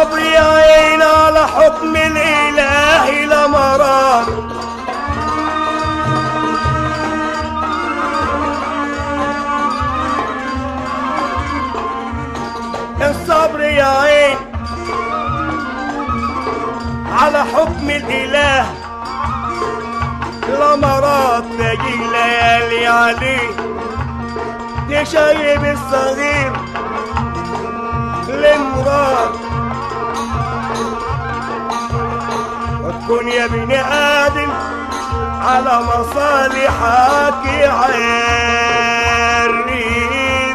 الصبر يعين على حكم الإله لمرات الصبر يعين على حكم الإله لمرات تجي ليالي عليه تشيب الصغير لمراد وتكون يا ابن آدم على مصالحك عريف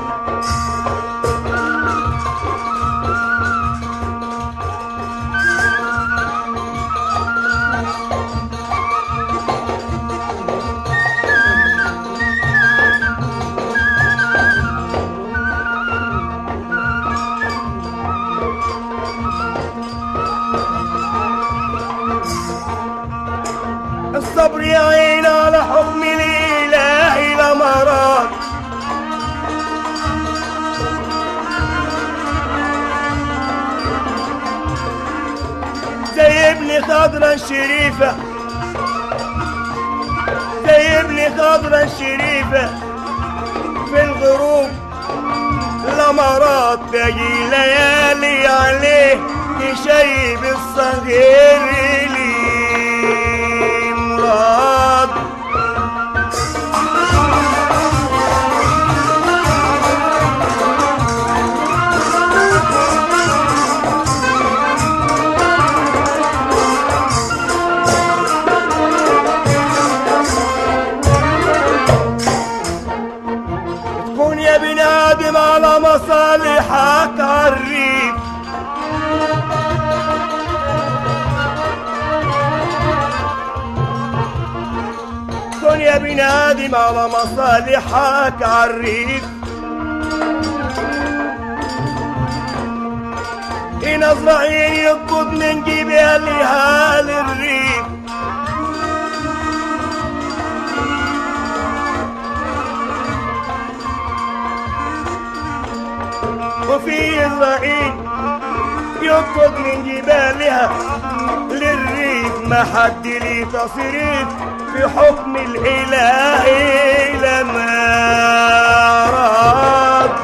الصبر يعين على حكم الإله لمرات زي ابن خضرة الشريفة زي ابن خضرة الشريفة في الغروب لمرات تجي ليالي عليه تشيب الصغير لي مراد تكون يا بني آدم على مصالحك عريف كن يا بني آدم على مصالحك عريف إن أزرعين يطب من جبالها للريف وفي إسرائيل يطلق من جبالها للريف ما حد لي تصريف في حكم الإله لما أراد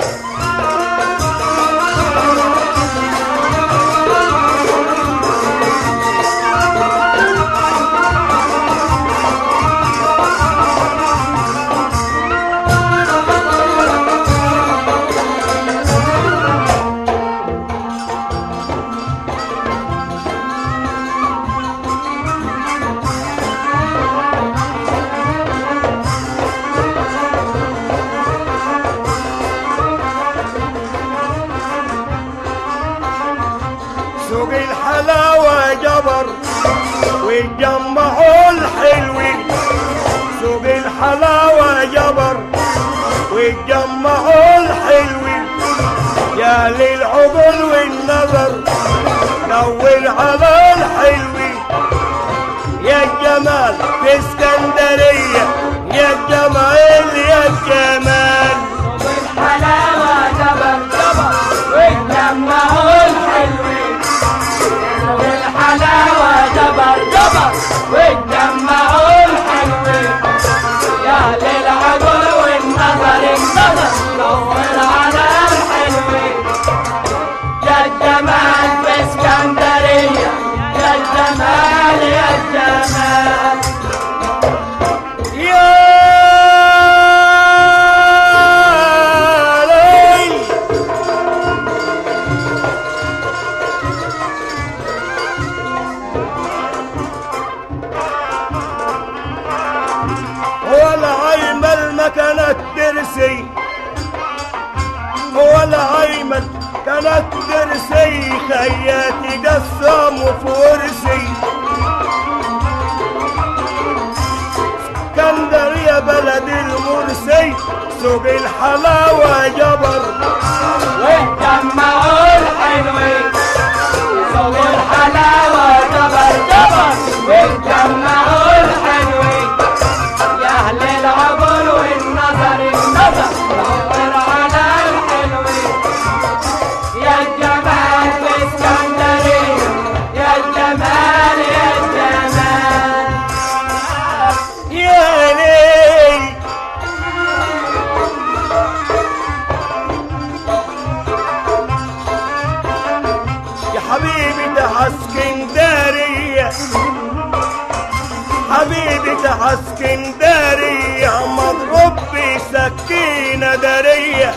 سوق الحلاوة جبر ويتجمعوا الحلوين سوق الحلاوة جبر ويتجمعوا الحلوين يا للعقل والنظر دور على الحلوين يا الجمال في اسكندرية يا الجمال يا الجمال الحلاوة جبل جبل واتجمعوا الحلوين الحلاوة جبل جبل واتجمعوا الحلوين يا للعقل والنظر النظر دور على الحلوين يا الجمال في اسكندرية يا الجمال يا الجمال يا ليل ولا عيمل ما كانت ترسي ولا عيمل كانت ترسي خياتي قسم وفرسي اسكندر يا بلد المرسي سوق الحلاوة جبر واتجمعوا الحلوين سوق الحلاوة جبل جبل واتجمعوا الحلوين يا أهل العقل والنظر النظر دور على الحلوين يا الجمال في جيت عسكندرية مضروب بسكينة درية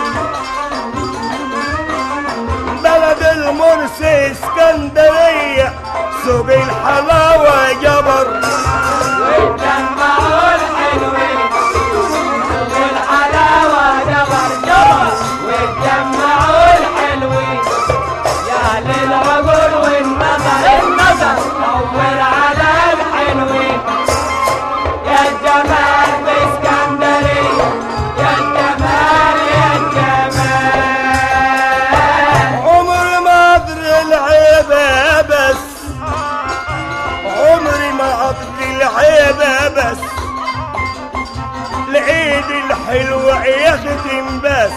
بلد المرسي اسكندرية سوق الحلاوة جبر واتجمعوا الحلوين والحلاوة جبر جبر واتجمعوا الحلوين يا للعقول والنظر النظر دور على الحلوين يا الجمال باسكندرية يا الجمال يا الجمال عمري ما ادري العيبة بس عمري ما ادري العيبة بس العيد الحلو يختم بس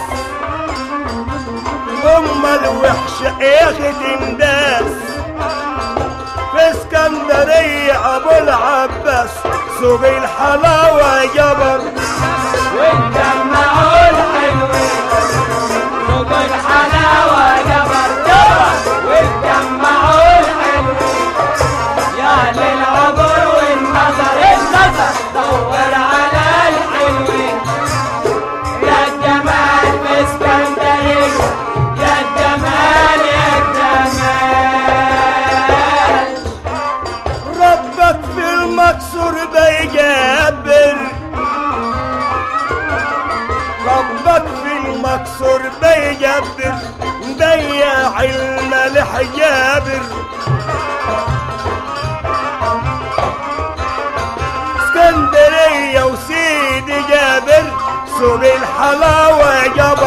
ام الوحشة يختم داس في اسكندرية ابو العباس سوق الحلاوة جبر واتجمعوا الحلوين سوق الحلاوة جبر جبر واتجمعوا الحلوين يا للعبر والنظر النظر دور على الحلوين يا الجمال باسكندرية يا الجمال يا الجمال ربك في المكسور بيجابر ربك في المكسور بيجبر ضيع الملح جابر اسكندرية وسيدي جابر سوق الحلاوة جبر